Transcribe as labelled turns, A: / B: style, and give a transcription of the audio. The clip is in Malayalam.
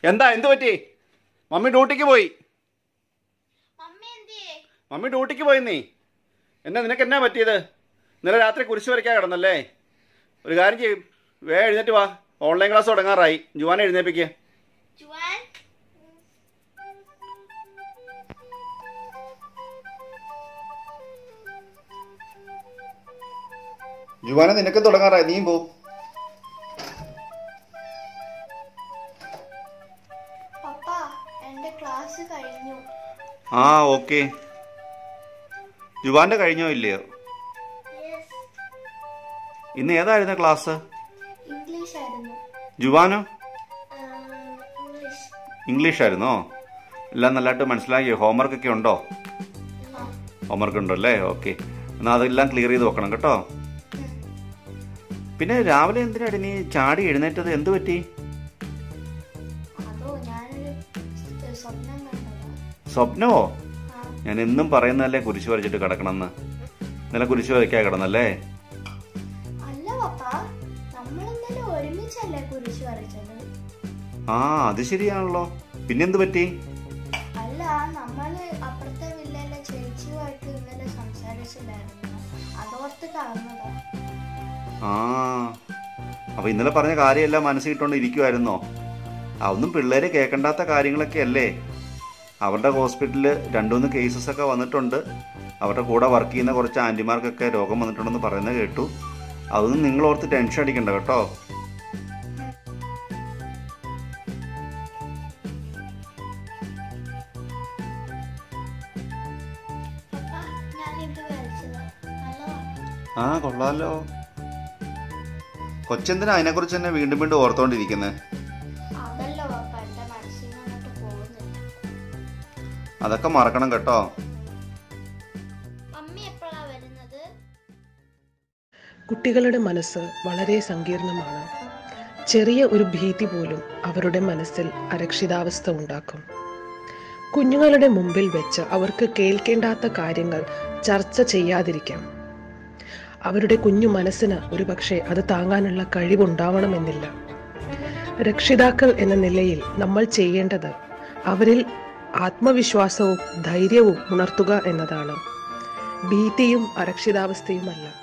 A: എന്താ എന്ത് പറ്റി മമ്മി ഡ്യൂട്ടിക്ക് പോയി
B: മമ്മി എന്തിയേ
A: മമ്മി ഡ്യൂട്ടിക്ക് പോയി നീ എന്നാ നിനക്ക് എന്നാ പറ്റിയത് ഇന്നലെ രാത്രി കുരിശ് വരയ്ക്കാൻ കിടന്നല്ലേ ഒരു കാര്യം ചെയ്യും വേഗം എഴുന്നേറ്റ് വാ ഓൺലൈൻ ക്ലാസ് തുടങ്ങാറായി ജുവാനെ എഴുന്നേപ്പിക്കുക
B: ജുവാൻ
A: ജുവാനെ നിനക്ക് തുടങ്ങാറായി നീയും പോ
B: പപ്പ എന്റെ ക്ലാസ് കഴിഞ്ഞു
A: ആ ഓക്കെ ജുവാന്റെ കഴിഞ്ഞോ ഇല്ലയോ
B: യെസ്
A: ഇന്ന് ഏതായിരുന്നു ക്ലാസ്
B: ഇംഗ്ലീഷ് ആയിരുന്നു
A: ജുവാനോ
B: ഇംഗ്ലീഷ്
A: ഇംഗ്ലീഷ് ആയിരുന്നോ എല്ലാം നല്ലതായിട്ട് മനസ്സിലാക്കിയോ ഹോംവർക്ക് ഒക്കെ ഉണ്ടോ ഹോംവർക്ക് ഉണ്ടല്ലേ ഓക്കെ എന്നാൽ അതെല്ലാം ക്ലിയർ ചെയ്ത് വെക്കണം കേട്ടോ പിന്നെ രാവിലെ എന്തിനാടി നീ ചാടി എഴുന്നേറ്റത് എന്ത് പറ്റി
B: അതോ ഞാനൊരു സ്വപ്നം കണ്ടതാ
A: സ്വപ്നമോ
B: ആ,
A: ഞാൻ എന്നും പറയുന്നതല്ലേ കുരിശ് വരച്ചിട്ട് കിടക്കണമെന്ന് ഇന്നലെ കുരിശ് വരയ്ക്കാൻ കിടന്നല്ലേ
B: അല്ല പപ്പ നമ്മൾ ഇന്നലെ ഒരുമിച്ചല്ലേ കുരിശ് വരച്ചത്
A: ആ അത് ശരിയാണല്ലോ പിന്നെന്ത് പറ്റി
B: അല്ല നമ്മള് അപ്പുറത്തെ വില്ലയിലെ ചേച്ചിയുമായിട്ട് ഇന്നലെ സംസാരിച്ചില്ലായിരുന്നു അതോർത്ത് കാണുന്നതാ
A: ആ അപ്പൊ ഇന്നലെ പറഞ്ഞ കാര്യമെല്ലാം മനസ്സിട്ടുകൊണ്ട് ഇരിക്കുമായിരുന്നോ അതൊന്നും പിള്ളേര് കേൾക്കണ്ടാത്ത കാര്യങ്ങളൊക്കെ അല്ലേ അവരുടെ ഹോസ്പിറ്റലിൽ രണ്ടുമൂന്ന് കേസസ് ഒക്കെ വന്നിട്ടുണ്ട് അവരുടെ കൂടെ വർക്ക് ചെയ്യുന്ന കുറച്ച് ആൻറ്റിമാർക്കൊക്കെ രോഗം വന്നിട്ടുണ്ടെന്ന് പറയുന്നത് കേട്ടു അതൊന്നും നിങ്ങൾ ഓർത്ത് ടെൻഷൻ അടിക്കണ്ട കേട്ടോ
B: പപ്പ ഞാൻ ഇത് വരച്ചതാ നല്ലതാണ്
A: ആ കൊള്ളാലോ കൊച്ചെന്തിനാ അതിനെക്കുറിച്ച് തന്നെ വീണ്ടും വീണ്ടും ഓർത്തോണ്ടിരിക്കുന്നത്
B: അതല്ലോ പപ്പ എന്റെ മനസ്സിൽ നിന്ന് അങ്ങോട്ട് പോകുന്നില്ല
A: അതൊക്കെ മറക്കണം കേട്ടോ
B: മമ്മി എപ്പോഴാ വരുന്നത്
C: കുട്ടികളുടെ മനസ്സ് വളരെ സങ്കീർണമാണ് ചെറിയ ഒരു ഭീതി പോലും അവരുടെ മനസ്സിൽ അരക്ഷിതാവസ്ഥ ഉണ്ടാക്കും കുഞ്ഞുങ്ങളുടെ മുമ്പിൽ വെച്ച് അവർക്ക് കേൾക്കേണ്ടാത്ത കാര്യങ്ങൾ ചർച്ച ചെയ്യാതിരിക്കാം അവരുടെ കുഞ്ഞു മനസ്സിന് ഒരുപക്ഷെ അത് താങ്ങാനുള്ള കഴിവുണ്ടാവണമെന്നില്ല രക്ഷിതാക്കൾ എന്ന നിലയിൽ നമ്മൾ ചെയ്യേണ്ടത് അവരിൽ ആത്മവിശ്വാസവും ധൈര്യവും ഉണർത്തുക എന്നതാണ് ഭീതിയും അരക്ഷിതാവസ്ഥയുമല്ല